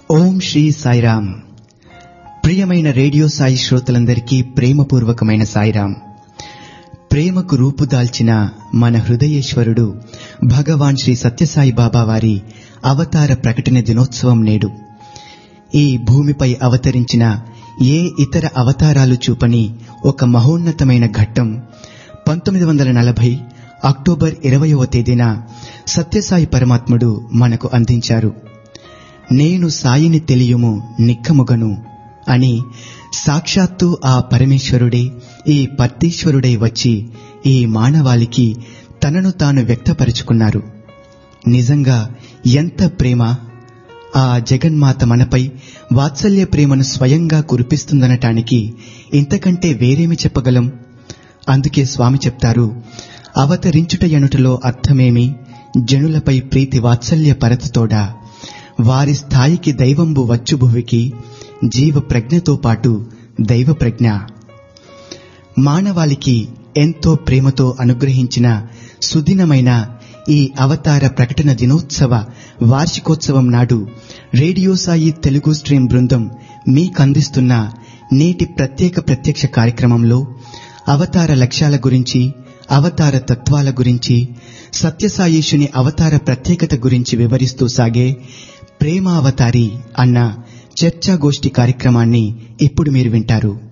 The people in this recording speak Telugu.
ఓం శ్రీ సాయిరామ్ ప్రియమైన రేడియో సాయి శ్రోతలందరికీ ప్రేమపూర్వకమైన సాయిరామ్ ప్రేమకు రూపుదాల్చిన మన హృదయేశ్వరుడు భగవాన్ శ్రీ సత్యసాయి బాబా వారి అవతార ప్రకటన దినోత్సవం నేడు ఈ భూమిపై అవతరించిన ఏ ఇతర అవతారాలు చూపని ఒక మహోన్నతమైన ఘట్టం పంతొమ్మిది వందల నలభై అక్టోబర్ ఇరవయవ తేదీన సత్యసాయి పరమాత్ముడు మనకు అందించారు నేను సాయిని తెలియము నిక్కముగను అని సాక్షాత్తు ఆ పరమేశ్వరుడే ఈ పర్తీశ్వరుడై వచ్చి ఈ మానవాళికి తనను తాను వ్యక్తపరుచుకున్నారు నిజంగా ఎంత ప్రేమ ఆ జగన్మాత మనపై వాత్సల్య ప్రేమను స్వయంగా కురిపిస్తుందనటానికి ఇంతకంటే వేరేమి చెప్పగలం అందుకే స్వామి చెప్తారు అవతరించుట ఎనుటలో అర్థమేమి జనులపై ప్రీతి వాత్సల్య పరతతోడా వారి స్థాయికి దైవంబు వచ్చు భువికి జీవ ప్రజ్ఞతో పాటు దైవ ప్రజ్ఞ మానవాళికి ఎంతో ప్రేమతో అనుగ్రహించిన సుదినమైన ఈ అవతార ప్రకటన దినోత్సవ వార్షికోత్సవం నాడు రేడియో సాయి తెలుగు స్ట్రీమ్ బృందం మీకందిస్తున్న నేటి ప్రత్యేక ప్రత్యక్ష కార్యక్రమంలో అవతార లక్ష్యాల గురించి అవతార తత్వాల గురించి సత్యసాయేషుని అవతార ప్రత్యేకత గురించి వివరిస్తూ సాగే ప్రేమ అవతారి అన్న చర్చాగోష్ఠి కార్యక్రమాన్ని ఇప్పుడు మీరు వింటారు